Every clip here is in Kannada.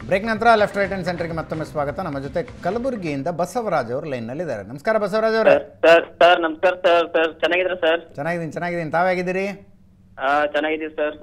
ಬ್ರೇಕ್ ನಂತರ ಲೆಫ್ಟ್ ರೈಟ್ ಹ್ಯಾಂಡ್ ಸೆಂಟರ್ಗೆ ಮತ್ತೊಮ್ಮೆ ಸ್ವಾಗತ ನಮ್ಮ ಜೊತೆ ಕಲಬುರಗಿಯಿಂದ ಬಸವರಾಜ್ ಅವರು ಲೈನ್ನಲ್ಲಿದ್ದಾರೆ ನಮಸ್ಕಾರ ಬಸವರಾಜ್ ಅವರೇ ಸರ್ ಸರ್ ನಮಸ್ಕಾರ ಸರ್ ಸರ್ ಚೆನ್ನಾಗಿದ್ರ ಸರ್ ಚೆನ್ನಾಗಿದ್ದೀನಿ ಚೆನ್ನಾಗಿದ್ದೀನಿ ತಾವಾಗಿದ್ದೀರಿ ಹಾ ಚೆನ್ನಾಗಿದ್ದೀವಿ ಸರ್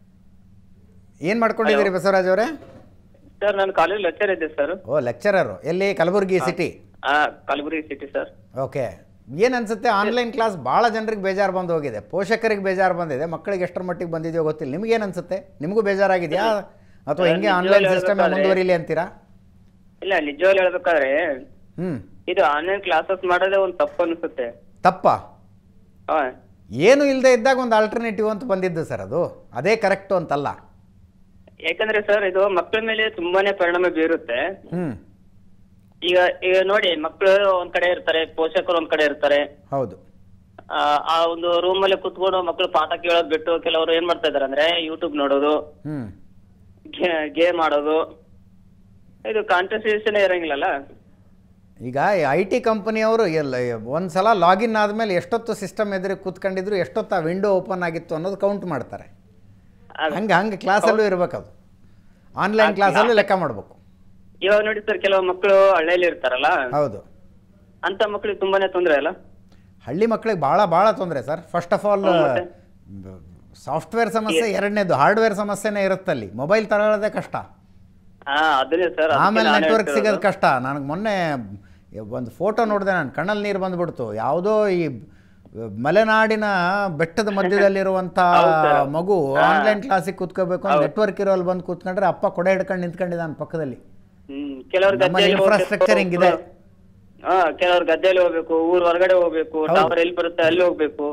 ಏನು ಮಾಡ್ಕೊಂಡಿದ್ದೀರಿ ಬಸವರಾಜ್ ಅವರೇ ಸರ್ ನಾನು ಕಾಲೇಜ್ ಲೆಕ್ಚರ್ ಇದ್ದೆ ಸರ್ ಓ ಲೆಕ್ಚರರು ಎಲ್ಲಿ ಕಲಬುರಗಿ ಸಿಟಿ ಹಾ ಕಲಬುರಗಿ ಸಿಟಿ ಸರ್ ಓಕೆ ಏನು ಅನ್ಸುತ್ತೆ ಆನ್ಲೈನ್ ಕ್ಲಾಸ್ ಭಾಳ ಜನರಿಗೆ ಬೇಜಾರು ಬಂದು ಹೋಗಿದೆ ಪೋಷಕರಿಗೆ ಬೇಜಾರು ಬಂದಿದೆ ಮಕ್ಕಳಿಗೆ ಎಷ್ಟರ ಮಟ್ಟಿಗೆ ಬಂದಿದೆಯೋ ಗೊತ್ತಿಲ್ಲ ನಿಮ್ಗೇನು ಅನ್ಸುತ್ತೆ ನಿಮಗೂ ಬೇಜಾರಾಗಿದೆಯಾ ಅಥವಾ ಹೆಂಗೆ ಆನ್ಲೈನ್ ಸಿಸ್ಟಮ್ ಮುಂದುವರಿಲಿ ಅಂತೀರಾ ಇಲ್ಲ ನಿಜವಾಗ್ಲೂ ಹೇಳ್ಬೇಕಾದ್ರೆ ಹ್ಞೂ ಇದು ಆನ್ಲೈನ್ ಕ್ಲಾಸಸ್ ಮಾಡೋದೇ ಒಂದು ತಪ್ಪು ಅನ್ಸುತ್ತೆ ತಪ್ಪಾ ಹಾ ಏನು ಇಲ್ಲದೆ ಇದ್ದಾಗ ಒಂದು ಆಲ್ಟರ್ನೇಟಿವ್ ಅಂತ ಬಂದಿದ್ದು ಸರ್ ಅದು ಅದೇ ಕರೆಕ್ಟು ಅಂತಲ್ಲ ಯಾಕಂದ್ರೆ ಸರ್ ಇದು ಮಕ್ಕಳ ಮೇಲೆ ತುಂಬಾನೇ ಪರಿಣಾಮ ಬೀರುತ್ತೆ ಹ್ಞೂ ಈಗ ಈಗ ನೋಡಿ ಮಕ್ಕಳು ಒಂದ್ ಕಡೆ ಇರ್ತಾರೆ ಪೋಷಕರು ಒಂದ್ ಕಡೆ ಇರ್ತಾರೆ ಹೌದು ಆ, ಆ ಒಂದು ರೂಮ್ ಅಲ್ಲಿ ಕುತ್ಕೊಂಡು ಮಕ್ಕಳು ಪಾಠ ಕೇಳೋದ್ ಬಿಟ್ಟು ಕೆಲವರು ಏನ್ ಮಾಡ್ತಾ ಇದಾರೆ ಅಂದ್ರೆ ಯೂಟ್ಯೂಬ್ ನೋಡೋದು ಹ್ಞೂ ಗೇಮ್ ಆಡೋದು ಇದು ಕಾನ್ಸಂಟ್ರೇಷನ್ ಇರಂಗಿಲ್ಲಲ್ಲ ಈಗ ಐ ಟಿ ಕಂಪನಿಯವರು ಎಲ್ಲ ಒಂದು ಸಲ ಲಾಗಿನ್ ಆದಮೇಲೆ ಎಷ್ಟೊತ್ತು ಸಿಸ್ಟಮ್ ಎದುರು ಕೂತ್ಕೊಂಡಿದ್ರು ಎಷ್ಟೊತ್ತು ಆ ವಿಂಡೋ ಓಪನ್ ಆಗಿತ್ತು ಅನ್ನೋದು ಕೌಂಟ್ ಮಾಡ್ತಾರೆ ಅದ್- ಹಂಗೆ ಹಂಗೆ ಕ್ಲಾಸಲ್ಲೂ ಇರ್ಬೇಕು ಅದು ಆನ್ಲೈನ್ ಕ್ಲಾಸಲ್ಲೂ ಲೆಕ್ಕ ಮಾಡಬೇಕು ಇವಾಗ ನೋಡಿ ಸರ್ ಕೆಲವು ಮಕ್ಕಳು ಹಳ್ಳಿಯಲ್ಲಿ ಇರ್ತಾರಲ್ಲ ಹೌದು ಅಂತ ಮಕ್ಕಳಿಗೆ ತುಂಬಾನೇ ತೊಂದ್ರೆ ಅಲ್ಲ ಹಳ್ಳಿ ಮಕ್ಕಳಿಗೆ ಭಾಳ ಭಾಳ ತೊಂದರೆ sir first of all hmm, ಮತ್ತೆ? ಸಾಫ್ಟ್ವೇರ್ ಸಮಸ್ಯೆ ಎರಡನೇದು ಹಾರ್ಡ್ವೇರ್ ಸಮಸ್ಯೆನೇ ಇರುತ್ತಲ್ಲಿ ಮೊಬೈಲ್ ತಗೊಳ್ಳೋದೇ ಕಷ್ಟ ಹಾ ಅದನ್ನೇ ಸರ್ ಆಮೇಲೆ ನೆಟ್ವರ್ಕ್ ಸಿಗೋದು ಕಷ್ಟ ನನಗೆ ಮೊನ್ನೆ ಒಂದು ಫೋಟೋ ನೋಡಿದೆ ನಾನು ಕಣ್ಣಲ್ಲಿ ನೀರು ಬಂದ್ಬಿಡ್ತು ಯಾವುದೋ ಈ ಮಲೆನಾಡಿನ ಬೆಟ್ಟದ ಮಧ್ಯದಲ್ಲಿರುವಂಥ ಹೌದು sir. ಮಗು ಹಾ. ಆನ್ಲೈನ್ ಕ್ಲಾಸಿಗೆ ಕೂತ್ಕೋಬೇಕು ಹೌದು. ನೆಟ್ವರ್ಕ್ ಇರೋಲ್ಲಿ ಬಂದು ಕೂತ್ಕೊಂಡ್ರೆ ಅಪ್ಪ ಕೊಡೆ ಹಿಡ್ಕೊಂಡು ನಿಂತ್ಕೊಂಡಿದ್ದಾನೆ ಪಕ್ಕದಲ್ಲಿ ಹ್ಮ್ ಕೆಲವ್ರು ನಮ್ಮಲ್ಲಿ ಗದ್ದೆಯಲ್ಲಿ infrastructure ಹಿಂಗಿದೆ. ಹಾ ಕೆಲವ್ರು ಗದ್ದೆಯಲ್ಲಿ ಹೋಗ್ಬೇಕು ಊರ್ ಹೊರಗಡೆ ಹೋಗ್ಬೇಕು ಹೌದು. ಟವರ್ ಎಲ್ಲಿ ಬರುತ್ತೆ ಅಲ್ಲಿ ಹೋಗ್ಬೇಕು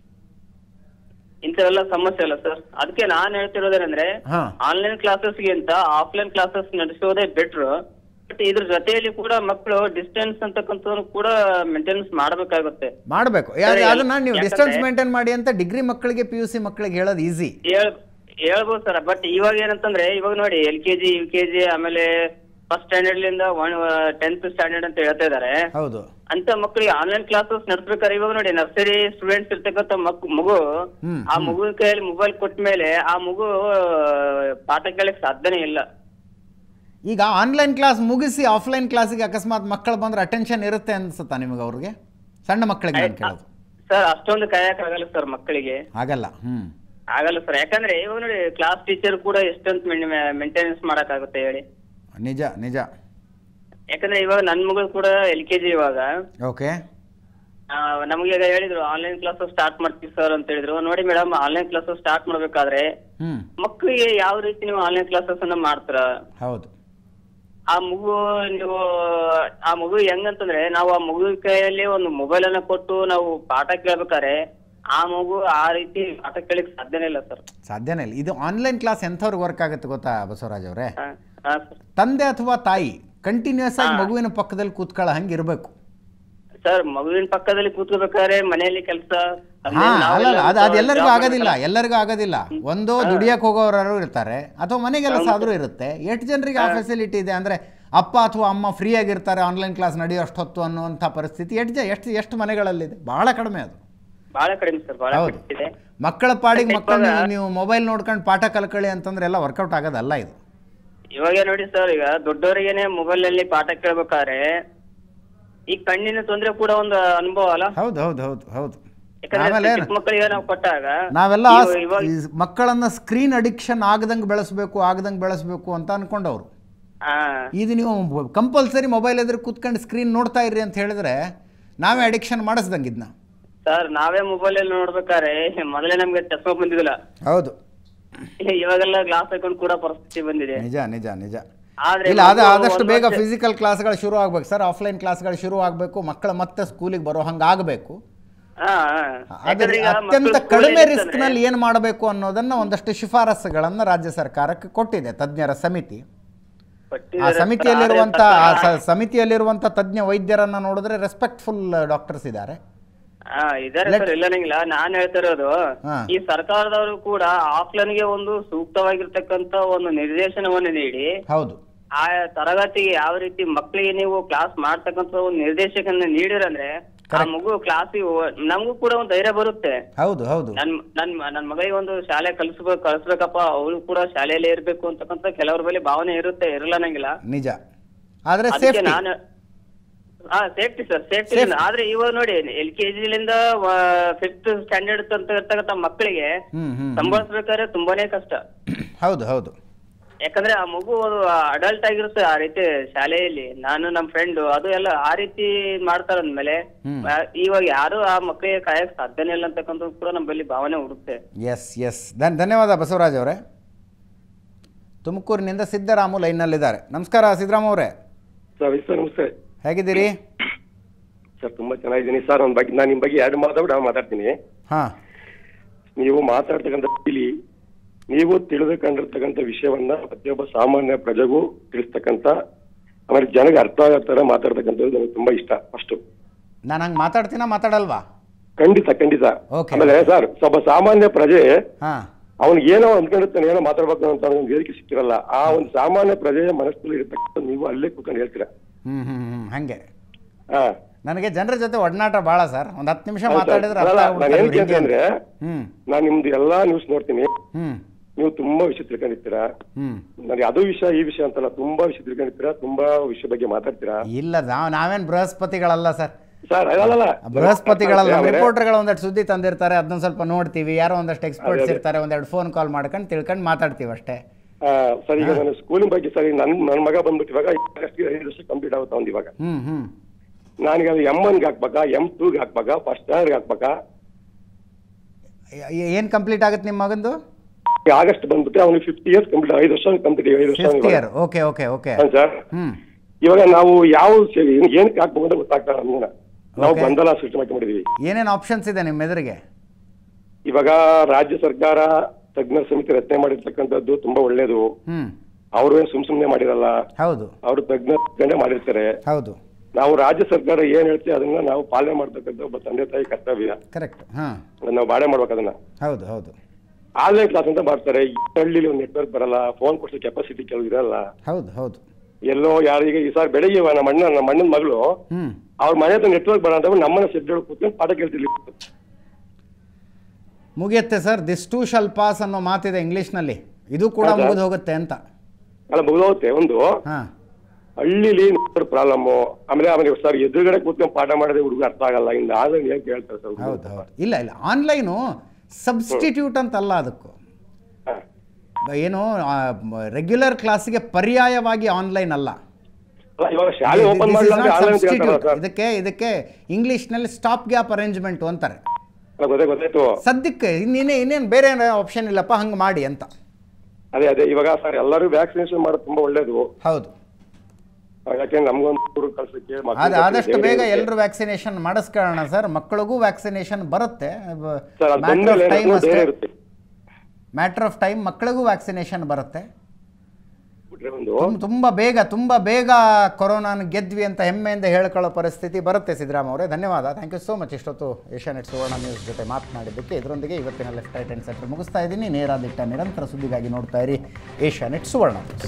ಇಂಥವೆಲ್ಲ ಸಮಸ್ಯೆ ಅಲ್ಲ ಸರ್ ಅದಕ್ಕೆ ನಾನ್ ಹೇಳ್ತಿರೋದೇನಂದ್ರೆ ಹಾಂ ಆನ್ಲೈನ್ ಕ್ಲಾಸಸ್ಗಿಂತ ಆಫ್ಲೈನ್ ಕ್ಲಾಸಸ್ ನಡೆಸೋದೇ ಬೆಟ್ರು ಬಟ್ ಇದ್ರ ಜೊತೆಯಲ್ಲಿ ಕೂಡ ಮಕ್ಕಳು ಡಿಸ್ಟೆನ್ಸ್ ಅಂತಕ್ಕಂಥದ್ದು ಕೂಡ ಮೇಂಟೆನೆನ್ಸ್ ಮಾಡ್ಬೇಕಾಗುತ್ತೆ ಮಾಡಬೇಕು ಸರಿ, ಅದನ್ನ ನೀವು ಯಾಕಂದ್ರೆ- ಡಿಸ್ಟೆನ್ಸ್ ಮೇಂಟೈನ್ ಮಾಡಿ ಅಂತ ಡಿಗ್ರಿ ಮಕ್ಕಳಿಗೆ ಪಿ ಯು ಸಿ ಮಕ್ಕಳಿಗೆ ಹೇಳೋದು ಈಸಿ ಹೇಳ್ ಹೇಳ್ಬೋದು ಸರ್ ಬಟ್ ಇವಾಗ ಏನಂತಂದ್ರೆ ಇವಾಗ ನೋಡಿ L K G U K G ಆಮೇಲೆ ಫಸ್ಟ್ ಸ್ಟ್ಯಾಂಡರ್ಡ್ ಲಿಂದ ಒನ್ ಟೆಂತ್ ಸ್ಟ್ಯಾಂಡರ್ಡ್ ಅಂತ ಹೇಳ್ತಾ ಇದಾರೆ ಹೌದು ಅಂತ ಮಕ್ಕಳಿಗೆ ಆನ್ಲೈನ್ ಕ್ಲಾಸಸ್ ನಡೆಸ್ಬೇಕಾದ್ರೆ ಇವಾಗ ನೋಡಿ ನರ್ಸರಿ ಸ್ಟೂಡೆಂಟ್ಸ್ ಇರ್ತಕ್ಕಂಥ ಮಕ್ ಮಗು ಹ್ಮ್, ಆ ಮಗುವಿನ ಕೈಯಲ್ಲಿ ಮೊಬೈಲ್ ಕೊಟ್ಟ ಮೇಲೆ ಆ ಮಗು ಪಾಠ ಕೇಳಕ್ ಸಾಧ್ಯನೇ ಇಲ್ಲ ಈಗ ಆನ್ಲೈನ್ ಕ್ಲಾಸ್ ಮುಗಿಸಿ ಆಫ್ಲೈನ್ ಕ್ಲಾಸಿಗೆ ಅಕಸ್ಮಾತ್ ಮಕ್ಕಳು ಬಂದ್ರೆ ಅಟೆನ್ಷನ್ ಇರುತ್ತೆ ಅನ್ಸುತ್ತಾ ನಿಮಗೆ ಅವ್ರಿಗೆ ಸಣ್ಣ ಮಕ್ಕಳಿಗೆ ನಾನು ಕೇಳೋದು ಸರ್ ಅಷ್ಟೊಂದು ಕಾಯಕ್ ಆಗಲ್ಲ ಸರ್ ಮಕ್ಕಳಿಗೆ ಆಗಲ್ಲ ಹ್ಞೂ ಆಗಲ್ಲ ಸರ್ ಯಾಕಂದ್ರೆ ಇವಾಗ ನೋಡಿ ಕ್ಲಾಸ್ ಟೀಚರ್ ಕೂಡ ಎಷ್ಟೊಂದು ಮೇಂಟೆನೆನ್ಸ್ ಮಾಡಕ್ ಆಗುತ್ತೆ ಹೇಳಿ ನಿಜ ನಿಜ ಯಾಕಂದ್ರೆ ಇವಾಗ ನನ್ ಮಗಳು ಕೂಡ ಎಲ್ ಕೆ ಜಿ ಇವಾಗ ಓಕೆ ಆ, ನಮ್ಗೆ ಈಗ ಹೇಳಿದ್ರು ಆನ್ಲೈನ್ ಕ್ಲಾಸ್ ಸ್ಟಾರ್ಟ್ ಮಾಡ್ತೀವಿ ಸರ್ ಅಂತ ಹೇಳಿದ್ರು ನೋಡಿ ಮೇಡಮ್ ಆನ್ಲೈನ್ ಕ್ಲಾಸ್ ಸ್ಟಾರ್ಟ್ ಮಾಡ್ಬೇಕಾದ್ರೆ ಹ್ಞೂ ಮಕ್ಕಳಿಗೆ ಯಾವ ರೀತಿ ನೀವು ಆನ್ಲೈನ್ ಕ್ಲಾಸಸ್ ಅನ್ನ ಮಾಡ್ತೀರ ಹೌದು ಆ ಮಗು ನೀವು ಆ ಮಗು ಹೆಂಗಂತಂದ್ರೆ ನಾವು ಆ ಮಗು ಕೈಯಲ್ಲಿ ಒಂದು ಮೊಬೈಲ್ ಅನ್ನ ಕೊಟ್ಟು ನಾವು ಪಾಠ ಕೇಳ್ಬೇಕಾದ್ರೆ ಆ ಮಗು ಆ ರೀತಿ ಪಾಠ ಕೇಳಕ್ ಸಾಧ್ಯನೇ ಇಲ್ಲ ಸರ್ ಸಾಧ್ಯನೇ ಇಲ್ಲ ಇದು ಆನ್ಲೈನ್ ಕ್ಲಾಸ್ ಎಂಥವ್ರಿಗೆ ವರ್ಕ್ ಆಗುತ್ತೆ ಗೊತ್ತಾ ಬಸವರಾಜ್ ಅವರೇ ಹಾ ಹಾ ಸರ್ ತಂದೆ ಅಥವಾ ತಾಯಿ ಕಂಟಿನ್ಯೂಸ್ ಆಗಿ ಮಗುವಿನ ಪಕ್ಕದಲ್ಲಿ ಕೂತ್ಕೊಳ್ಳೋ ಹಂಗೆ ಇರಬೇಕು ಸರ್ ಮಗುವಿನ ಪಕ್ಕದಲ್ಲಿ ಕೂತ್ಕೋಬೇಕಾದ್ರೆ ಮನೆಯಲ್ಲಿ ಕೆಲಸ ಹಾ ಅಲ್ಲ ಅದು ಅದು ಎಲ್ಲರಿಗೂ ಆಗೋದಿಲ್ಲ ಎಲ್ಲರಿಗೂ ಆಗೋದಿಲ್ಲ ಒಂದು ದುಡಿಯಕ್ಕೆ ಹೋಗೋರು ಇರ್ತಾರೆ ಅಥವಾ ಮನೆಗೆಲಸ ಆದರೂ ಇರುತ್ತೆ ಎಷ್ಟು ಜನರಿಗೆ ಆ ಫೆಸಿಲಿಟಿ ಇದೆ ಅಂದರೆ ಅಪ್ಪ ಅಥವಾ ಅಮ್ಮ ಫ್ರೀ ಆಗಿರ್ತಾರೆ ಆನ್ಲೈನ್ ಕ್ಲಾಸ್ ನಡೆಯೋ ಅಷ್ಟೊತ್ತು ಅನ್ನುವಂಥ ಪರಿಸ್ಥಿತಿ ಎಷ್ಟು ಜ ಎಷ್ಟು ಎಷ್ಟು ಮನೆಗಳಲ್ಲಿದೆ ಬಹಳ ಕಡಿಮೆ ಅದು ಬಹಳ ಕಡಿಮೆ ಸರ್ ಬಹಳ ಹೌದು. ಕಡಿಮೆ ಇದೆ ಮಕ್ಕಳ ಪಾಡಿಗೆ ಮಕ್ಕಳು ನೀವು- ನೀವು ಮೊಬೈಲ್ ನೋಡ್ಕೊಂಡು ಪಾಠ ಕಲ್ಕೊಳ್ಳಿ ಅಂತಂದ್ರೆ ಎಲ್ಲ ವರ್ಕೌಟ್ ಆಗೋದಲ್ಲ ಇದು ಇವಾಗ ನೋಡಿ ಸರ್ ಈಗ ದೊಡ್ಡವರಿಗೇನೆ ಮೊಬೈಲ್ ನಲ್ಲಿ ಪಾಠ ಕೇಳ್ಬೇಕಾದ್ರೆ ಈ ಕಣ್ಣಿನ ತೊಂದ್ರೆ ಕೂಡ ಒಂದು ಅನುಭವ ಅಲ್ಲ ಹೌದು ಹೌದು ಹೌದು ಹೌದು ಯಾಕಂದ್ರೆ ಆಮೇಲೆ ಚಿಕ್ಕ ಮಕ್ಕಳಿಗೆ ನಾವು ಕೊಟ್ಟಾಗ ನಾವೆಲ್ಲ ಇವ- ಇವಾಗ ಈ ಮಕ್ಕಳನ್ನ ಸ್ಕ್ರೀನ್ ಅಡಿಕ್ಷನ್ ಆಗದಂಗೆ ಬೆಳೆಸಬೇಕು ಆಗದಂಗೆ ಬೆಳೆಸಬೇಕು ಅಂತ ಅನ್ಕೊಂಡವ್ರು ಹಾ ಇದು ನೀವು ಕಂಪಲ್ಸರಿ ಮೊಬೈಲ್ ಎದುರು ಕೂತ್ಕೊಂಡು ಸ್ಕ್ರೀನ್ ನೋಡ್ತಾ ಇರ್ರಿ ಅಂತ ಹೇಳಿದ್ರೆ ನಾವೇ ಅಡಿಕ್ಷನ್ ಮಾಡಿಸ್ದಂಗೆ ಇದನ್ನ ಸರ್ ನಾವೇ ಮೊಬೈಲ್ ಅಲ್ಲಿ ನೋಡ್ಬೇಕಾದ್ರೆ ಮೊದಲೇ ನಮ್ಗೆ ಚಸ್ಮಾ ಬಂದಿದಿಲ್ಲ ಹೌದು ಇವಾಗೆಲ್ಲ ಗ್ಲಾಸ್ ಹಾಕೊಂಡು ಕೂಡ ಪರಿಸ್ಥಿತಿ ಬಂದಿದೆ ನಿಜ ನಿಜ ನಿಜ ಆದ್ರೆ ಇಲ್ಲ ಅದು ಮಗು ಆದಷ್ಟು ಒಂದ್ ಬೇಗ ವರ್ಷ- ಫಿಸಿಕಲ್ ಕ್ಲಾಸ್ಗಳು ಶುರು ಆಗ್ಬೇಕು ಸರ್ ಆಫ್ಲೈನ್ ಕ್ಲಾಸ್ಗಳು ಶುರು ಆಗಬೇಕು ಮಕ್ಕಳು ಮತ್ತೆ ಸ್ಕೂಲಿಗೆ ಬರೋ ಹಂಗೆ ಆಗಬೇಕು ಹಾ, ಹಾ. ಆದರೆ ಯಾಕಂದ್ರೆ ಈಗ ಅತ್ಯಂತ ಮಕ್ಕಳು ಕಡಿಮೆ school ಅಲ್ಲಿ ರಿಸ್ಕ್ನಲ್ಲಿ ಏನು ಮಾಡಬೇಕು ಅನ್ನೋದನ್ನ ಒಂದಷ್ಟು ಶಿಫಾರಸುಗಳನ್ನು ರಾಜ್ಯ ಸರ್ಕಾರಕ್ಕೆ ಕೊಟ್ಟಿದೆ ತಜ್ಞರ ಸಮಿತಿ ಆ ಕೊಟ್ಟಿದ್ದಾರೆ ಸಮಿತಿಯಲ್ಲಿರುವಂಥ ಸರ್, ಆ ಆದ್ರೆ ಸ- ಸಮಿತಿಯಲ್ಲಿರುವಂಥ ತಜ್ಞ ವೈದ್ಯರನ್ನ ನೋಡಿದ್ರೆ ರೆಸ್ಪೆಕ್ಟ್ಫುಲ್ ಡಾಕ್ಟರ್ಸ್ ಇದ್ದಾರೆ ಹಾ ಇದಾರೆ ಸರ್ ಇಲ್ಲನಿಲ್ಲ ನಾನ್ ಹೇಳ್ತಾ ಇರೋದು ಹಾ. ಈ ಸರ್ಕಾರದವರು ಕೂಡ ಆಫ್ಲೈನ್ ಗೆ ಒಂದು ಸೂಕ್ತವಾಗಿರ್ತಕ್ಕಂತ ಒಂದು ನಿರ್ದೇಶನವನ್ನು ನೀಡಿ ಹೌದು ಆ ತರಗತಿಗೆ ಯಾವ ರೀತಿ ಮಕ್ಕಳಿಗೆ ನೀವು ಕ್ಲಾಸ್ ಮಾಡ್ತಕ್ಕಂತ ಒಂದು ನಿರ್ದೇಶಕನ್ನ ನೀಡಿರಂದ್ರೆ ಆ ಮಗು ಕ್ಲಾಸಿಗೆ ನಮಗೂ ಕೂಡ ಒಂದು ಧೈರ್ಯ ಬರುತ್ತೆ ಹೌದು ಹೌದು ನನ್ ನನ್ ನನ್ ಮಗಳಿಗೆ ಒಂದು ಶಾಲೆ ಕಲಿಸ್ಬೇಕು ಕಳಿಸ್ಬೇಕಪ್ಪ ಅವಳು ಕೂಡ ಶಾಲೆಯಲ್ಲೇ ಇರ್ಬೇಕು ಅಂತಕ್ಕಂತ ಕೆಲವ್ರ ಮೇಲೆ ಭಾವನೆ ಇರುತ್ತೆ ಇರಲ್ಲ ನಂಗಿಲ್ಲ ನಿಜ ಆದರೆ ಅದಕ್ಕೆ ಸೇಫ್ಟಿ ನಾನು ಹಾ ಸೇಫ್ಟಿ ಸರ್ ಸೇಫ್ಟಿ ಆದ್ರೆ ಇವಾಗ ನೋಡಿ ಎಲ್ ಕೆ ಜಿಲಿಂದ ಫಿಫ್ತ್ ಸ್ಟ್ಯಾಂಡರ್ಡ್ ಅಂತ ಇರ್ತಕ್ಕಂಥ ಮಕ್ಕಳಿಗೆ ಹ್ಮ್ ಹ್ಮ್ ಸಂಭಾಳಿಸ್ಬೇಕಾದ್ರೆ ತುಂಬಾನೇ ಕಷ್ಟ ಹೌದು ಹೌದು ಯಾಕಂದ್ರೆ ಆ ಮಗು ಅಡಲ್ಟ್ ಆಗಿರುತ್ತೆ ಆ ರೀತಿ ಶಾಲೆಯಲ್ಲಿ ನಾನು ನಮ್ ಫ್ರೆಂಡ್ ಅದು ಎಲ್ಲ ಆ ರೀತಿ ಮಾಡ್ತಾರ ಅಂದ್ಮೇಲೆ ಹ್ಮ್. ಆ, ಇವಾಗ ಯಾರು ಆ ಮಕ್ಕಳಿಗೆ ಕಾಯಕ್ ಸಾಧ್ಯನೇ ಇಲ್ಲ ಅಂತಕ್ಕಂಥದ್ದು ಕೂಡ ನಮ್ಮಲ್ಲಿ ಭಾವನೆ ಹುಡುತ್ತೆ ಎಸ್ ಎಸ್ ಧನ್ ಧನ್ಯವಾದ ಬಸವರಾಜ್ ಅವರೇ ತುಮಕೂರಿನಿಂದ ಸಿದ್ದರಾಮು ಲೈನ್ನಲ್ಲಿದ್ದಾರೆ ನಮಸ್ಕಾರ ಸಿದ್ದರಾಮ ಅವರೇ ಸರ್ ಸರ್ ನಮಸ್ತೆ ಹೇಗಿದ್ದೀರಿ ಸರ್ ತುಂಬಾ ಚೆನ್ನಾಗಿದ್ದೀನಿ ಸರ್ ನನ್ನ ಬಗ್ಗೆ ನಾನು ನಿಮ್ಮ ಬಗ್ಗೆ ಎರಡು ಮಾತಾಡ್ಬಿಟ್ಟು ನಾನು ಮಾತಾಡ್ತೀನಿ ಹಾಂ ನೀವು ಮಾತಾಡ್ತಕ್ಕಂಥ ಇಲ್ಲಿ ನೀವು ತಿಳಿದುಕೊಂಡಿರ್ತಕ್ಕಂಥ ವಿಷಯವನ್ನ ಪ್ರತಿಯೊಬ್ಬ ಸಾಮಾನ್ಯ ಪ್ರಜೆಗೂ ತಿಳಿಸ್ತಕ್ಕಂಥ ಆಮೇಲೆ ಜನಗೆ ಅರ್ಥ ಆಗೋ ಥರ ಮಾತಾಡ್ತಕ್ಕಂಥದ್ದು ನನಗೆ ತುಂಬಾ ಇಷ್ಟ ಫಸ್ಟ್ ನಾನು ಹಂಗೆ ಮಾತಾಡ್ತೀನ ಮಾತಾಡಲ್ವಾ ಖಂಡಿತ ಖಂಡಿತ Okay. ಆಮೇಲೆ ಸರ್ ಒಬ್ಬ ಸಾಮಾನ್ಯ ಪ್ರಜೆ ಹಾಂ ಅವ್ನಿಗೆ ಏನೋ ಅಂದ್ಕೊಂಡಿರ್ತಾನೆ ಏನೋ ಮಾತಾಡ್ಬೇಕು ಅಂತ ಒಂದು ವೇದಿಕೆ ಸಿಕ್ಕಿರಲ್ಲ ಆ ಒಂದು ಸಾಮಾನ್ಯ ಪ್ರಜೆಯ ಮನಸ್ಸಲ್ಲಿ ಇರತಕ್ಕಂಥ ನೀವು ಅಲ್ಲೇ ಕೂತ್ಕೊಂಡು ಹೇಳ್ತೀರಾ ಹ್ಞೂ ಹ್ಞೂ ಹ್ಞೂ ಹಾಗೆ ಹಾ ನನಗೆ ಜನರ ಜೊತೆ ಒಡನಾಟ ಭಾಳ ಸರ್ ಒಂದು ಹತ್ತು ನಿಮಿಷ ಹೌದು ಸರ್. ಮಾತಾಡಿದ್ರೆ ಅರ್ಥ ಅಲ್ಲ, ನಾನು ಏನ್ ಆಗ್ಬಿಡುತ್ತೆ ಕೇಳ್ತೀನಿ ಅಂದ್ರೆ ಹ್ಞೂ ನಾನು ನಿಮ್ದು ಎಲ್ಲಾ ನ್ಯೂಸ್ ನೋಡ್ತೀನಿ ಹ್ಞೂ ನೀವು ತುಂಬಾ ವಿಷಯ ತಿಳ್ಕೊಂಡಿರ್ತೀರಾ ಹ್ಞೂ ನನಗೆ ಅದು ವಿಷಯ ಈ ವಿಷಯ ಅಂತಲ್ಲ ತುಂಬಾ ವಿಷಯ ತಿಳ್ಕೊಂಡಿರ್ತೀರಾ ತುಂಬಾ ವಿಷಯ ಬಗ್ಗೆ ಮಾತಾಡ್ತೀರಾ ಇಲ್ಲ ನಾವು ನಾವೇನು ಬೃಹಸ್ಪತಿಗಳಲ್ಲ ಸರ್ ಸರ್ ಅಲ್ಲಲ್ಲ ಬೃಹಸ್ಪತಿಗಳಲ್ಲ ನಮ್ಮ ಆಮೇಲೆ- ರಿಪೋರ್ಟರ್ಗಳು ಒಂದಷ್ಟು ಸುದ್ದಿ ತಂದಿರ್ತಾರೆ ಅದನ್ನ ಸ್ವಲ್ಪ ನೋಡ್ತೀವಿ ಯಾರೋ ಒಂದಷ್ಟು ಎಕ್ಸ್ಪರ್ಟ್ಸ್ ಅದೇ, ಅದೇ. ಇರ್ತಾರೆ ಒಂದೆರಡು ಫೋನ್ ಕಾಲ್ ಮಾಡ್ಕೊಂಡು ತಿಳ್ಕೊಂಡು ಮಾತಾಡ್ತೀವಿ ಅಷ್ಟೇ ಆ, ಸರ್ ಈಗ ನಾನು ಸ್ಕೂಲಿನ ಬಗ್ಗೆ ಸರ್ ಈಗ ನನ್ ನನ್ನ ಮಗ ಬಂದ್ಬಿಟ್ಟು ಇವಾಗ ಆಗಸ್ಟ್ಗೆ ಐದು ವರ್ಷ ಕಂಪ್ಲೀಟ್ ಆಗುತ್ತೆ ಅವ್ನು ಇವಾಗ ಹ್ಞೂ ಹ್ಞೂ ನನಗೆ ಅದು ಎಮ್ ಒನ್ಗೆ ಹಾಕ್ಬೇಕಾ ಎಮ್ ಟೂಗೆ ಹಾಕ್ಬೇಕಾ ಫಸ್ಟ್ ಸ್ಟ್ಯಾಂಡರ್ಡ್ಗೆ ಹಾಕ್ಬೇಕಾ ಏನು ಕಂಪ್ಲೀಟ್ ಆಗುತ್ತೆ ನಿಮ್ಮ ಮಗಂದು ಈಗ ಆಗಸ್ಟ್ ಬಂದ್ಬಿಟ್ಟು ಅವ್ನಿಗೆ ಫಿಫ್ಟಿ ಇಯರ್ಸ್ ಕಂಪ್ಲೀಟ್ ಐದು ವರ್ಷ ಕಂಪ್ಲೀಟ್ ಐದು ವರ್ಷ fifth year okay okay okay sir ಹ್ಞೂ ಇವಾಗ ನಾವು ಯಾವ ಸೇ- ಏನಕ್ಕೆ ಹಾಕ್ಬೇಕು ಅಂತ ಗೊತ್ತಾಗ್ತಾ ನಮ್ಗೆ ನಾವು Okay. ಗೊಂದಲ ಸೃಷ್ಟಿ ಮಾಡ್ಕೊಂಡಿದೀವಿ ಏನೇನು ಆಪ್ಷನ್ಸ್ ಇದೆ ನಿಮ್ಮ ಎದುರಿಗೆ ಇವಾಗ ರಾಜ್ಯ ಸರ್ಕಾರ ತಜ್ಞರ ಸಮಿತಿ ರಚನೆ ಮಾಡಿರ್ತಕ್ಕಂಥದ್ದು ತುಂಬಾ ಒಳ್ಳೇದು ಹ್ಞೂ ಅವರು ಏನ್ ಸುಮ್ ಸುಮ್ನೆ ಮಾಡಿರಲ್ಲ ಹೌದು ಅವರು ತಜ್ಞ ಮಾಡಿರ್ತಾರೆ ಹೌದು ನಾವು ರಾಜ್ಯ ಸರ್ಕಾರ ಏನ್ ಹೇಳ್ತೀವಿ ಅದನ್ನ ನಾವು ಪಾಲನೆ ಮಾಡ್ತಕ್ಕಂಥ ಒಬ್ಬ ತಂದೆ ತಾಯಿ ಕರ್ತವ್ಯ ಕರೆಕ್ಟ್ ಹಾಂ ಅದನ್ನ ನಾವು ಬಾಳೆ ಮಾಡ್ಬೇಕು ಅದನ್ನ ಹೌದು ಹೌದು ಆನ್ಲೈನ್ ಕ್ಲಾಸ್ ಅಂತ ಮಾಡ್ತಾರೆ ಈ ಹಳ್ಳಿಲಿ ಒಂದು ನೆಟ್ವರ್ಕ್ ಬರಲ್ಲ ಫೋನ್ ಕೊಡ್ಸೋ ಕೆಪಾಸಿಟಿ ಕೆಲವು ಇರಲ್ಲ ಹೌದು ಹೌದು ಎಲ್ಲೋ ಯಾರಿಗೆ ಈ ಸಾರ್ ಬೆಳಿಗ್ಗೆ ಇವ ನಮ್ಮ ಅಣ್ಣ ನಮ್ಮ ಅಣ್ಣನ ಮಗಳು ಹ್ಞೂ ಅವ್ರ ಮನೆ ಹತ್ರ ನೆಟ್ವರ್ಕ್ ಬರ ಅಂತ ನಮ್ಮನ್ನ ಸೆಡ್ ಕೂತ್ಕೊಂಡು ಪಾಠ ಕೇಳ್ತಿರ್ಲಿ ಮುಗಿಯುತ್ತೆ sir this too shall pass ಅನ್ನೋ ಮಾತಿದೆ ಇಂಗ್ಲೀಷ್ನಲ್ಲಿ ಇದು ಕೂಡ ಹೌದಾ? ಮುಗಿದು ಹೋಗುತ್ತೆ ಅಂತ ಅಲ್ಲ ಮುಗಿದೋಗುತ್ತೆ ಒಂದು ಹಾಂ ಹಳ್ಳಿಲಿ ಪ್ರಾಬ್ಲಮ್ ಆಮೇಲೆ ಆಮೇಲೆ ಸರ್ ಎದುರುಗಡೆ ಕೂತ್ಕೊಂಡು ಪಾಠ ಮಾಡಿದ್ರೆ ಹುಡುಗ ಅರ್ಥ ಆಗಲ್ಲ ಇನ್ನು ಆನ್ಲೈನ್ ಏನ್ ಕೇಳ್ತಾರೆ ಸರ್ ಹುಡುಗ್ರು? ಹೌದು ಹೌದು ಇಲ್ಲ ಇಲ್ಲ ಆನ್ಲೈನು ಸಬ್ಸ್ಟಿಟ್ಯೂಟ್ ಅಂತಲ್ಲ ಅದಕ್ಕೂ ಹಾ. ಏನು ರೆಗ್ಯುಲರ್ ಕ್ಲಾಸಿಗೆ ಪರ್ಯಾಯವಾಗಿ ಆನ್ಲೈನ್ ಅಲ್ಲ ಅಲ್ಲ, ಇವಾಗ ಶಾಲೆ This- ಓಪನ್ this is ಮಾಡಲ್ಲ not ಆನ್ಲೈನ್ substitute. ಸರ್ ಇದಕ್ಕೆ ಇದಕ್ಕೆ ಇಂಗ್ಲೀಷ್ನಲ್ಲಿ ಸ್ಟಾಪ್ ಗ್ಯಾಪ್ ಅರೇಂಜ್ಮೆಂಟು ಅಂತಾರೆ ಅಲ್ಲ, ಗೊತ್ತೇ ಗೊತ್ತಾಯ್ತು ಸದ್ಯಕ್ಕೆ ಇನ್ನೇನೇ ಇನ್ನೇನು ಬೇರೆ ಆಪ್ಷನ್ ಇಲ್ಲಪ್ಪ ಹಂಗೆ ಮಾಡಿ ಅಂತ ಅದೇ ಅದೇ ಇವಾಗ ಸರ್ ಎಲ್ಲರೂ ವ್ಯಾಕ್ಸಿನೇಷನ್ ಮಾಡೋದು ತುಂಬಾ ಒಳ್ಳೇದು ಹೌದು ಯಾಕೆಂದ್ರೆ ನಮ್ಗೊಂದು ಊರು ಕಳ್ಸಕ್ಕೆ ಮಕ್ಳು ಅದು ಆದಷ್ಟು ಕಳ್ಸಕ್ಕೆ ಬೇಗ ದೇವ್ರಿಗೆ ಎಲ್ಲರೂ ವ್ಯಾಕ್ಸಿನೇಷನ್ ಮಾಡಿಸ್ಕೊಳ್ಳೋಣ ಸರ್ ಮಕ್ಕಳಿಗೂ ವ್ಯಾಕ್ಸಿನೇಷನ್ ಬರುತ್ತೆ ಸರ್ ಅದು ಮ್ಯಾಟ್ರ್ ಆಫ್ ಬಂದ್ಮೇಲೆ ಟೈಮ್ ನಮ್ಗೂ ಅಷ್ಟೇ ಧೈರ್ಯ ಇರುತ್ತೆ ಮ್ಯಾಟ್ರ್ ಆಫ್ ಟೈಮ್ ಮಕ್ಕಳಿಗೂ ವ್ಯಾಕ್ಸಿನೇಷನ್ ಬರುತ್ತೆ ಬಿಟ್ರೆ ಒಂದು ತುಂಬ ತುಂಬ ಬೇಗ ತುಂಬ ಬೇಗ ಕೊರೋನಾನ ಗೆದ್ವಿ ಅಂತ ಹೆಮ್ಮೆಯಿಂದ ಹೇಳ್ಕೊಳ್ಳೋ ಪರಿಸ್ಥಿತಿ ಬರುತ್ತೆ ಸಿದ್ದರಾಮ ಅವರೇ ಧನ್ಯವಾದ ಥ್ಯಾಂಕ್ ಯು ಸೋ ಮಚ್ ಇಷ್ಟೊತ್ತು ಏಷ್ಯಾನೆಟ್ ಸುವರ್ಣ ನ್ಯೂಸ್ ಜೊತೆ ಮಾತನಾಡಿದ್ದಕ್ಕೆ ಇದರೊಂದಿಗೆ ಇವತ್ತಿನ ಲೆಫ್ಟ್ ರೈಟ್ ಆ್ಯಂಡ್ ಸೆಂಟರ್ ಮುಗಿಸ್ತಾ ಇದ್ದೀನಿ ನೇರ ದಿಟ್ಟ ನಿರಂತರ ಸುದ್ದಿಗಾಗಿ ನೋಡ್ತಾ ಇರಿ ಏಷ್ಯಾನೆಟ್ ಸುವರ್ಣ ನ್ಯೂಸ್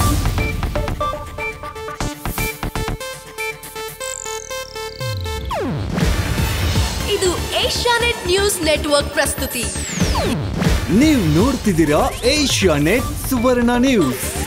ಇದು ಏಷ್ಯಾನೆಟ್ ನ್ಯೂಸ್ ನೆಟ್ವರ್ಕ್ ಪ್ರಸ್ತುತಿ ನೀವು ನೋಡ್ತಿದ್ದೀರಾ ಏಷ್ಯಾ ನೆಟ್ ಸುವರ್ಣ ನ್ಯೂಸ್